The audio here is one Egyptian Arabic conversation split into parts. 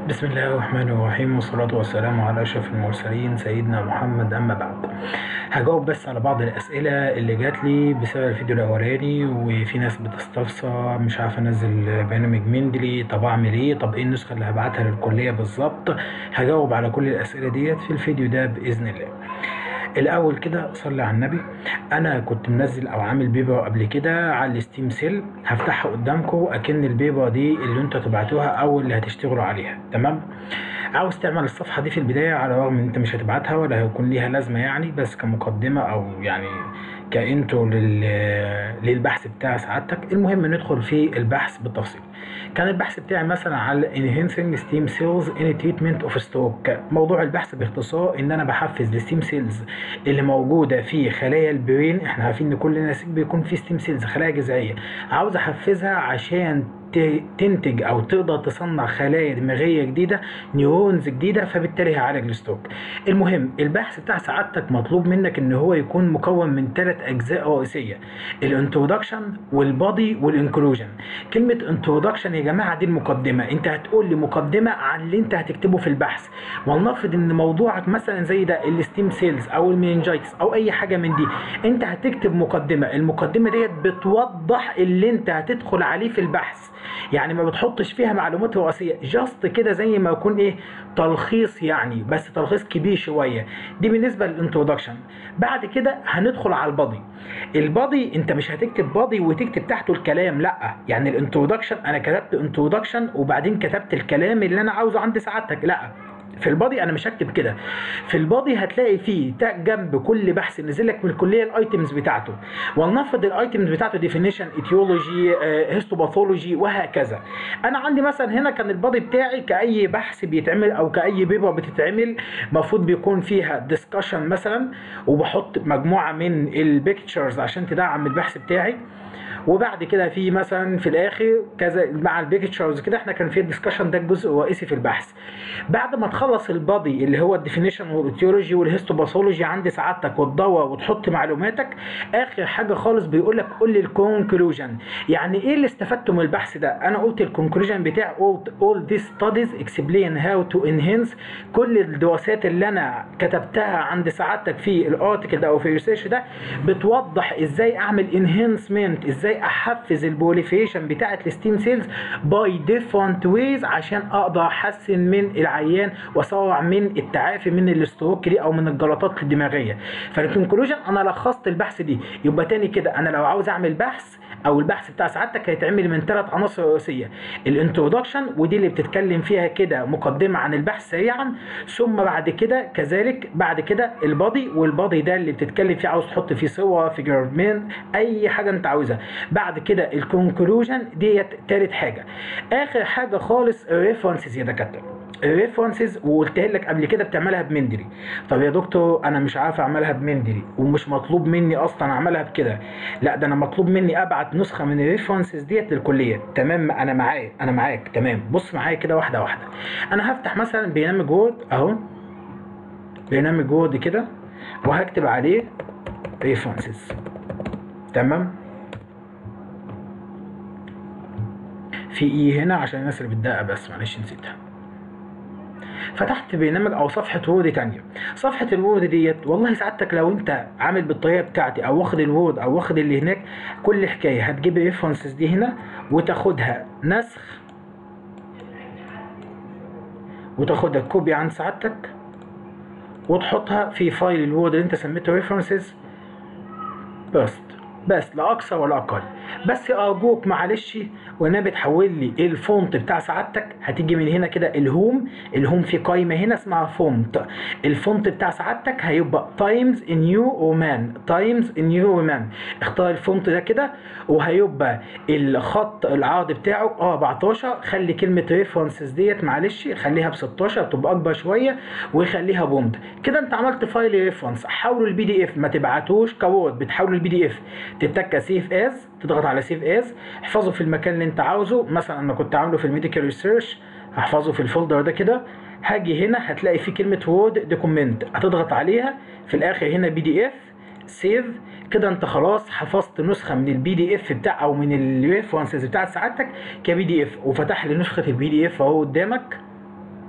بسم الله الرحمن الرحيم والصلاة والسلام على أشرف المرسلين سيدنا محمد أما بعد هجاوب بس على بعض الأسئلة اللي جات لي بسبب الفيديو الأولاني وفي ناس بتستفسر مش عارف أنزل برنامج مندلي طب أعمل إيه طب إيه النسخة اللي هبعتها للكلية بالظبط هجاوب على كل الأسئلة ديت في الفيديو ده بإذن الله الاول كده صلي على النبي انا كنت منزل او عامل بيبر قبل كده على الستيم سيل هفتحها قدامكم اكن البيبر دي اللي انتوا هتبعتوها او اللي هتشتغلوا عليها تمام عاوز تعمل الصفحه دي في البدايه على الرغم ان انت مش هتبعتها ولا هيكون ليها لازمه يعني بس كمقدمه او يعني كانترو لل... للبحث بتاع سعادتك المهم ندخل في البحث بالتفصيل كان البحث بتاعي مثلا على enhancing steam cells in treatment of stroke موضوع البحث باختصار ان انا بحفز الستيم سيلز اللي موجوده في خلايا البرين احنا عارفين ان كل نسيج بيكون فيه ستيم سيلز خلايا جذعيه عاوز احفزها عشان تنتج او تقدر تصنع خلايا دماغيه جديده نيورونز جديده فبالتالي هيعالج الستروك المهم البحث بتاع سعادتك مطلوب منك ان هو يكون مكون من ثلاث اجزاء رئيسيه الانترودكشن والبادي والانكلوجن كلمه انترودكشن يا جماعه دي المقدمه انت هتقول لي مقدمه عن اللي انت هتكتبه في البحث ولنفرض ان موضوعك مثلا زي ده الستيم سيلز او المينجايتس او اي حاجه من دي انت هتكتب مقدمه المقدمه ديت بتوضح اللي انت هتدخل عليه في البحث يعني ما بتحطش فيها معلومات رئيسيه جاست كده زي ما يكون ايه تلخيص يعني بس تلخيص كبير شويه دي بالنسبه للانترودكشن بعد كده هندخل على البادي البادي انت مش هتكتب بادي وتكتب تحته الكلام لا يعني الانترودكشن انا كتبت انترودكشن وبعدين كتبت الكلام اللي انا عاوزه عند سعادتك لا في البادي انا مش هكتب كده في البادي هتلاقي فيه جنب كل بحث نزل لك من الكليه الايتمز بتاعته ولنفرض الايتمز بتاعته ديفينيشن ايتيولوجي هيستوباثولوجي وهكذا انا عندي مثلا هنا كان البادي بتاعي كاي بحث بيتعمل او كاي بيبر بتتعمل المفروض بيكون فيها ديسكشن مثلا وبحط مجموعه من البيكتشرز عشان تدعم البحث بتاعي وبعد كده في مثلا في الاخر كذا مع البيكتشرز كده احنا كان في الديسكشن ده الجزء الرئيسي في البحث بعد ما تخلص البادي اللي هو الديفينيشن والايتيولوجي والهيستوباثولوجي عند سعادتك وتدور وتحط معلوماتك اخر حاجه خالص بيقول لك قول لي الكونكلوجن يعني ايه اللي استفدته من البحث ده انا قلت الكونكلوجن بتاع all, all these studies explain how to enhance كل الدراسات اللي انا كتبتها عند سعادتك في الارتكل ده او في الريسيرش ده بتوضح ازاي اعمل انهانسمنت ازاي احفز البوليفيشن بتاعه الستيم سيلز باي ديفرنت ويز عشان اقدر احسن من العيان واسرع من التعافي من الاستروك دي او من الجلطات الدماغيه فالكونكلوجن انا لخصت البحث دي يبقى تاني كده انا لو عاوز اعمل بحث او البحث بتاع سعادتك هيتعمل من ثلاث عناصر رئيسيه الانترودكشن ودي اللي بتتكلم فيها كده مقدمه عن البحث سريعا ثم بعد كده كذلك بعد كده البادي والبادي ده اللي بتتكلم فيه عاوز تحط فيه صور فيجرمنت اي حاجه انت عاوزها بعد كده الكونكلوجن ديت تالت حاجه اخر حاجه خالص الريفرنسز يا دكاتره الريفرنسز وقلتها لك قبل كده بتعملها بمندري طب يا دكتور انا مش عارف اعملها بمندري ومش مطلوب مني اصلا اعملها بكده لا ده انا مطلوب مني ابعت نسخه من الريفرنسز ديت للكليه تمام انا معاك انا معاك تمام بص معايا كده واحده واحده انا هفتح مثلا برنامج وورد اهو برنامج وورد كده وهكتب عليه ريفرنسز تمام في اي هنا عشان الناس اللي بتدقق بس معلش نسيتها فتحت برنامج او صفحه وورد تانية صفحه الوورد ديت والله سعادتك لو انت عامل بالطريقه بتاعتي او واخد الوورد او واخد اللي هناك كل حكايه هتجيب الريفرنسز دي هنا وتاخدها نسخ وتاخدها كوبي عن سعادتك وتحطها في فايل الوورد اللي انت سميته ريفرنسز بس بس لا اكثر ولا اقل بس ارجوك معلش وانا بتحول لي الفونت بتاع سعادتك هتيجي من هنا كده الهوم الهوم في قائمه هنا اسمها فونت الفونت بتاع سعادتك هيبقى تايمز نيو رومان تايمز نيو رومان اختار الفونت ده كده وهيبقى الخط العرض بتاعه اه 14 خلي كلمه ريفرنسز ديت معلش خليها ب 16 تبقى اكبر شويه وخليها بوند كده انت عملت فايل ريفرنس حوله البي دي اف ما تبعتوش كوورد بتحوله البي دي اف تتك سيف از تضغط على سيف از احفظه في المكان اللي انت عاوزه مثلا انا كنت عامله في الميديكال ريسيرش هحفظه في الفولدر ده كده هاجي هنا هتلاقي في كلمه وورد دوكيمنت هتضغط عليها في الاخر هنا بي دي اف سيف كده انت خلاص حفظت نسخه من البي دي اف بتاع او من الريفرنسز بتاعت سعادتك كبي دي اف وفتح لي نسخه البي دي اف اهو قدامك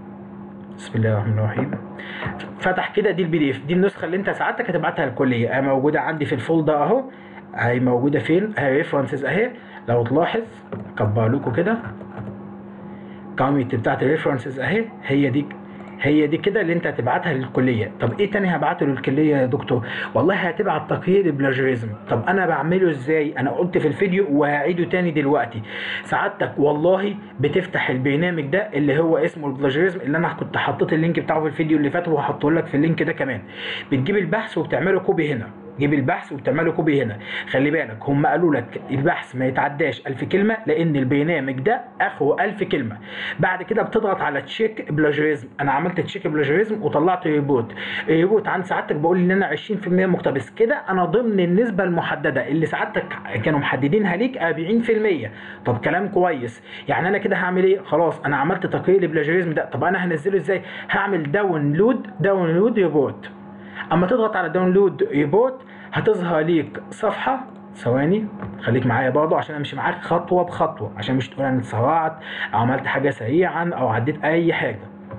بسم الله الرحمن الرحيم فتح كده دي البي دي اف دي النسخه اللي انت ساعتك هتبعتها للكليه هي موجوده عندي في الفولدر اهو هي موجوده فين اهي ريفرنسز اهي لو تلاحظ اكبر لكم كده الكوميت بتاعت الريفرنسز اهي هي دي هي دي كده اللي انت هتبعتها للكليه طب ايه تاني هبعته للكليه يا دكتور والله هتبعت تقرير البلاجيريزم طب انا بعمله ازاي انا قلت في الفيديو وهعيده تاني دلوقتي سعادتك والله بتفتح البرنامج ده اللي هو اسمه البلاجيريزم اللي انا كنت حطيت اللينك بتاعه في الفيديو اللي فات وهحطه لك في اللينك ده كمان بتجيب البحث وبتعمله كوبي هنا جيب البحث وبتعمله كوبي هنا خلي بالك هم قالوا لك البحث ما يتعداش 1000 كلمه لان البرنامج ده اخره 1000 كلمه بعد كده بتضغط على تشيك بلاجيريزم انا عملت تشيك بلاجيريزم وطلعت ريبوت ريبوت عند سعادتك بقول ان انا 20% مقتبس كده انا ضمن النسبه المحدده اللي سعادتك كانوا محددينها ليك 40% طب كلام كويس يعني انا كده هعمل ايه خلاص انا عملت تقرير البلاجيريزم ده طب انا هنزله ازاي هعمل داونلود داونلود ريبوت اما تضغط على داونلود ريبوت هتظهر ليك صفحه ثواني خليك معايا برضه عشان امشي معاك خطوه بخطوه عشان مش تقول انا اتسرعت او عملت حاجه سريعا او عديت اي حاجه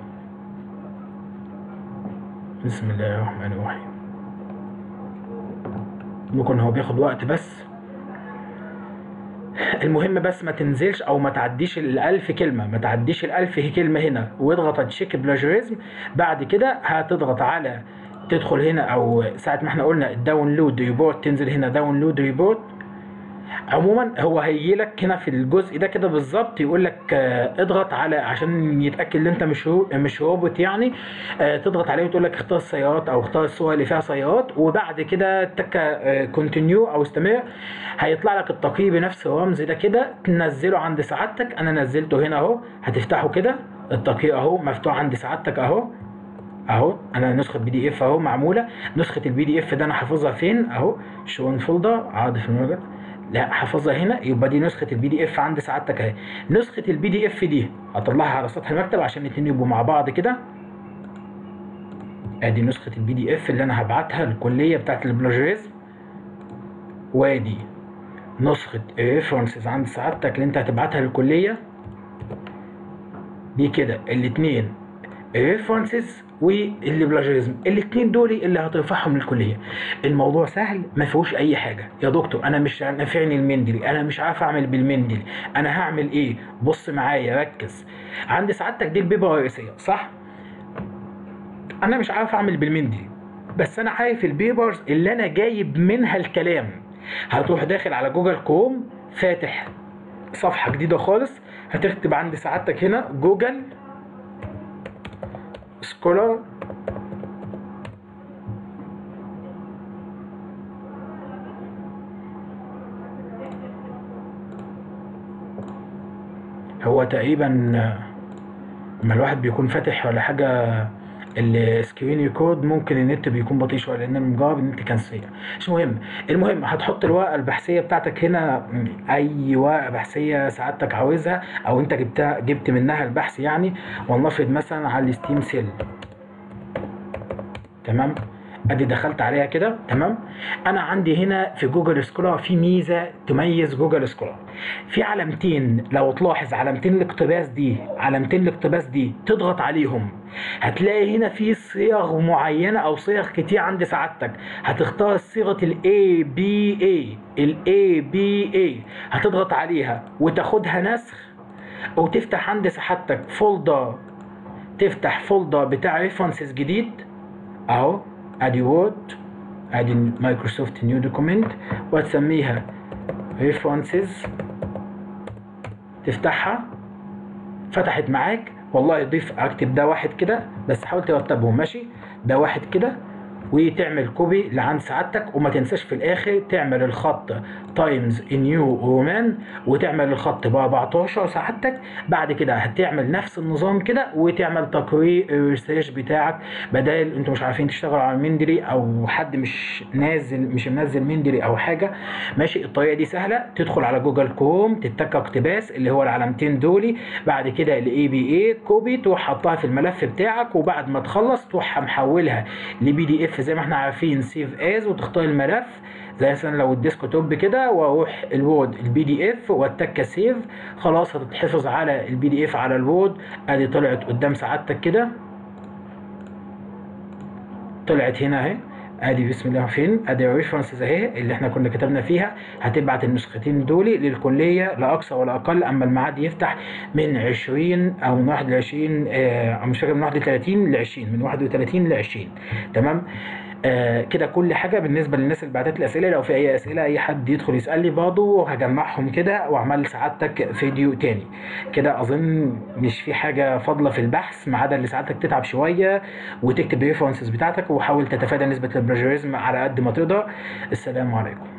بسم الله الرحمن الرحيم ممكن هو بياخد وقت بس المهم بس ما تنزلش او ما تعديش الالف كلمه ما تعديش الالف كلمه هنا واضغط تشيك بلاجيريزم بعد كده هتضغط على تدخل هنا او ساعه ما احنا قلنا الداونلود ريبورت تنزل هنا داونلود ريبورت عموما هو هيجي لك هنا في الجزء ده كده بالظبط يقول لك آه، اضغط على عشان يتاكد ان انت مش رو- مش روبوت يعني آه، تضغط عليه وتقول لك اختار السيارات او اختار الصور اللي فيها سيارات وبعد كده تك كونتينيو او استمر هيطلع لك التقييم بنفس الرمز ده كده تنزله عند سعادتك انا نزلته هنا اهو هتفتحه كده التقييم اهو مفتوح عند سعادتك اهو اهو انا نسخه بي دي اف اهو معموله نسخه البي دي اف ده انا حافظها فين اهو شون فولدر عاد في المراجع لا حافظها هنا يبقى دي نسخه البي دي اف عند سعادتك اهي نسخه البي دي اف دي هطلعها على سطح المكتب عشان الاتنين يبقوا مع بعض كده ادي نسخه البي دي اف اللي انا هبعتها للكليه بتاعت البلاجيريزم وادي نسخه ريفرنسز عند سعادتك اللي انت هتبعتها للكليه دي كده الاتنين الريفرنسز والبلاجيريزم الاثنين دول اللي هترفعهم للكليه الموضوع سهل ما فيهوش اي حاجه يا دكتور انا مش نافعني المندلي انا مش عارف اعمل بالمندلي انا هعمل ايه بص معايا ركز عند سعادتك دي البيبه الرئيسيه صح انا مش عارف اعمل بالمندلي بس انا عارف البيبرز اللي انا جايب منها الكلام هتروح داخل على جوجل كروم فاتح صفحه جديده خالص هتكتب عند سعادتك هنا جوجل سكولر هو تقريبا لما الواحد بيكون فاتح ولا حاجة السكرين ريكورد ممكن النت بيكون بطيء شويه لان أنا مجرب النت كان سريع مش مهم المهم هتحط الورقه البحثيه بتاعتك هنا اي ورقه بحثيه سعادتك عاوزها او انت جبتها جبت منها البحث يعني ولنفرض مثلا على الستيم سيل تمام ادي دخلت عليها كده تمام انا عندي هنا في جوجل سكولار في ميزه تميز جوجل سكولار في علامتين لو تلاحظ علامتين الاقتباس دي علامتين الاقتباس دي تضغط عليهم هتلاقي هنا في صيغ معينه او صيغ كتير عند سعادتك هتختار صيغه الاي بي اي الاي بي اي هتضغط عليها وتاخدها نسخ وتفتح عند سعادتك فولدر تفتح فولدر بتاع ريفرنسز جديد اهو ادي وورد ادي مايكروسوفت نيو دوكيمنت وتسميها ريفرنسز تفتحها فتحت معاك والله ضيف اكتب ده واحد كده بس حاول ترتبهم ماشي ده واحد كده وتعمل كوبي لعند سعادتك وما تنساش في الاخر تعمل الخط تايمز نيو رومان وتعمل الخط ب 14 سعادتك بعد كده هتعمل نفس النظام كده وتعمل تقرير الريسيرش بتاعك بدل انتوا مش عارفين تشتغلوا على مندري او حد مش نازل مش منزل مندري او حاجه ماشي الطريقه دي سهله تدخل على جوجل كروم تتك اقتباس اللي هو العلامتين دولي بعد كده الاي بي اي كوبي تروح حطها في الملف بتاعك وبعد ما تخلص تروح محولها لبي دي اف زي ما احنا عارفين سيف از وتختار الملف زي مثلا لو الديسك توب كده واروح الوورد البي دي اف واتك سيف خلاص هتتحفظ على البي دي اف على الوورد ادي طلعت قدام سعادتك كده طلعت هنا اهي ادي بسم الله فين ادي الريفرنسز اهي اللي احنا كنا كتبنا فيها هتبعت النسختين دول للكليه لا اقصى ولا اقل اما الميعاد يفتح من 20 او من 1 ل 20 آه، او مش فاكر من 1 ل 30 ل 20 من 31 ل 20 تمام آه كده كل حاجه بالنسبه للناس اللي بعتت لي اسئله لو في اي اسئله اي حد يدخل يسالني برضه هجمعهم كده واعمل سعادتك فيديو تاني كده اظن مش في حاجه فاضله في البحث ما عدا اللي سعادتك تتعب شويه وتكتب الريفرنسز بتاعتك وحاول تتفادى نسبه البلاجيريزم على قد ما تقدر السلام عليكم